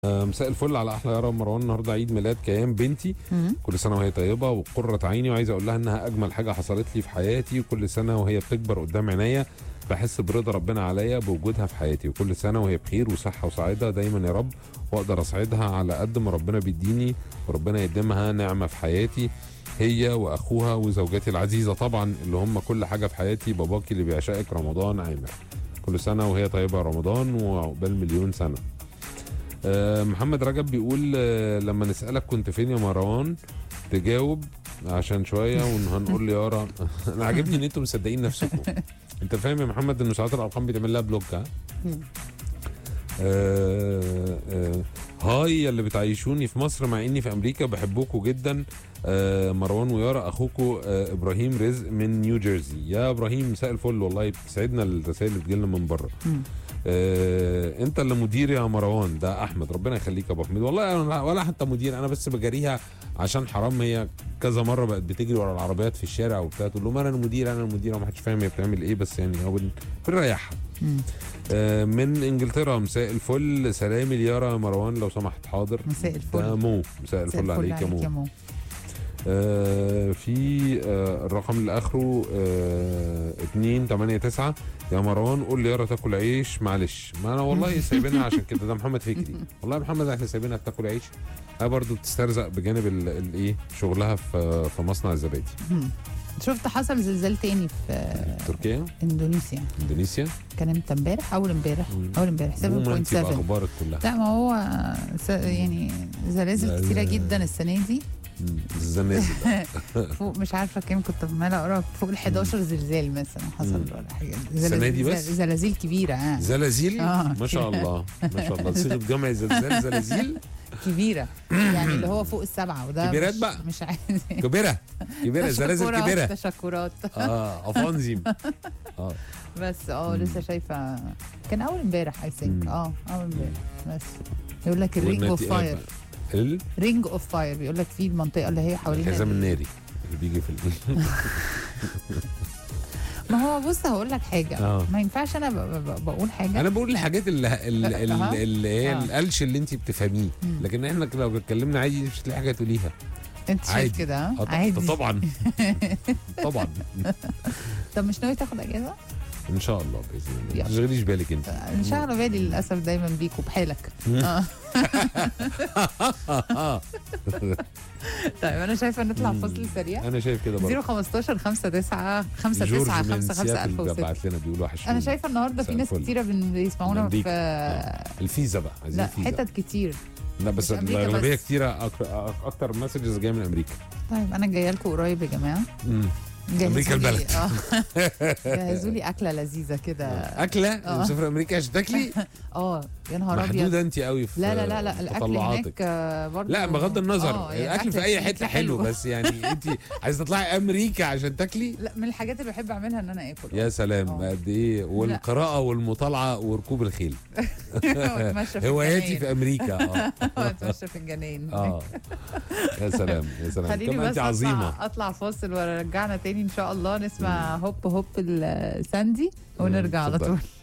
آه، مساء الفل على احلى يارا مروان النهارده عيد ميلاد كيان بنتي مم. كل سنه وهي طيبه وقره عيني وعايز اقول لها انها اجمل حاجه حصلت لي في حياتي وكل سنه وهي بتكبر قدام عينيا بحس برضا ربنا عليا بوجودها في حياتي وكل سنه وهي بخير وصحه وسعاده دايما يا رب واقدر اسعدها على قد ما ربنا بيديني وربنا يديمها نعمه في حياتي هي واخوها وزوجتي العزيزه طبعا اللي هم كل حاجه في حياتي باباكي اللي بيعشقك رمضان عامر كل سنه وهي طيبه يا رمضان وعقبال مليون سنه آه، محمد رجب بيقول آه، لما نسألك كنت فين يا مروان تجاوب عشان شوية وهنقول لي يارا انا عاجبني ان انتم مصدقين نفسكم انت فاهم يا محمد ان ساعات الارقام بيتعمل لها بلوك ها مم. آه آه هاي اللي بتعيشوني في مصر مع اني في امريكا بحبكم جدا آه مروان ويارا اخوكم آه ابراهيم رزق من نيو جيرسي يا ابراهيم مساء الفل والله بتسعدنا الرسائل اللي بتجيلنا من بره مم. آه انت اللي مدير يا مروان ده احمد ربنا يخليك يا ابو حميد والله أنا ولا حتى مدير انا بس بجاريها عشان حرام هي كذا مره بقت بتجري ورا العربيات في الشارع وبتاع تقول لهم انا المدير انا المدير وما حدش فاهم هي بتعمل ايه بس يعني هو بن- بنريحها مم. آه من انجلترا مساء الفل سلامي ليارا يا مروان لو سمحت حاضر مساء الفل. ده مو مساء مساء الفل عليك يا مو مو آه في آه الرقم اللي اخره آه 2 8 9 يا مروان قول لي يارا تاكل عيش معلش ما انا والله سايبينها عشان كده ده محمد فكري والله يا محمد احنا سايبينها تاكل عيش هي برضه بتسترزق بجانب ال- الايه شغلها في في مصنع الزبادي مم. شفت حصل زلزال تاني في تركيا اندونيسيا اندونيسيا كان امتى امبارح اول امبارح مم. اول امبارح عموما انت 7.7 باخبارك كلها لا ما هو س- يعني زلازل لا، كتيرة لا. جدا السنة دي مم. الزنازل فوق مش عارفة كام كنت عمالة اقرا فوق ال 11 زلزال مثلا حصل مم. ولا حاجة السنة دي بس؟ زل- زلازل كبيرة اه زلازل آه، ما شاء الله ما شاء الله صيغه جمع زلزال زلازل كبيرة يعني اللي هو فوق السبعة وده كبيرات مش بقى. مش عايز كبيره كبيره زلازل تشكرات- كبيره تشكرات اه افانزيم اه بس اه مم. لسه شايفه كان اول امبارح اي ثينك مم. اه اول امبارح بس يقول لك الرينج اوف والنتي- فاير ال- رينج اوف فاير بيقول لك في المنطقه اللي هي حوالين الحزام ال- الناري اللي بيجي في ال- ما هو بص هقول لك حاجه آه. ما ينفعش انا ب- ب- بقول حاجه انا بقول الحاجات اللي اللي, أها. اللي هي آه. القلش اللي انت بتفهميه مم. لكن احنا لو اتكلمنا عادي مش هتلاقي حاجه تقوليها انت عادي. شايف كده ها؟ آه، ط- عادي طبعا طبعا طب مش ناوي تاخد اجازه؟ ان شاء الله باذن الله يلا. ما تشغليش بالك انت ان شاء الله بالي للاسف دايما بيك وبحالك مم. اه آه. طيب انا شايفه نطلع مم. فاصل سريع انا شايف كده برضه 015 5 9 5 جورج 9 من 5 5 سياتل 1006 بعت لنا بيقول وحش انا شايفه النهارده في مساء ناس الفل. كتيره بن- بيسمعونا أمريكا. في الفيزا بقى عايزين لا الفيزا حتت كتير لا بس مش أمريكا الاغلبيه بس. كتيره اكتر اكتر مسجز جايه من امريكا طيب انا جايه لكم قريب يا جماعه مم. جهزوا أمريكا لي- البلد. اه جهزوا لي اكله لذيذه كده اكله آه. مسافر امريكا عشان تاكلي اه يا نهار ابيض محدوده انت قوي في لا لا لا لا في الاكل تطلعاتك. هناك آه، برضه لا بغض النظر آه، يعني الاكل في اي هناك حته حلو بس يعني انت عايزه تطلعي امريكا عشان تاكلي لا من الحاجات اللي بحب اعملها ان انا اكل يا سلام آه. قد ايه والقراءه والمطالعه وركوب الخيل واتمشى في هواياتي الجناين. في امريكا اه واتمشى في الجناين اه يا سلام يا سلام خليني كما بس انت عظيمه اطلع اطلع فاصل ورجعنا تاني ان شاء الله نسمع هوب هوب الساندي ونرجع على اتفضل. طول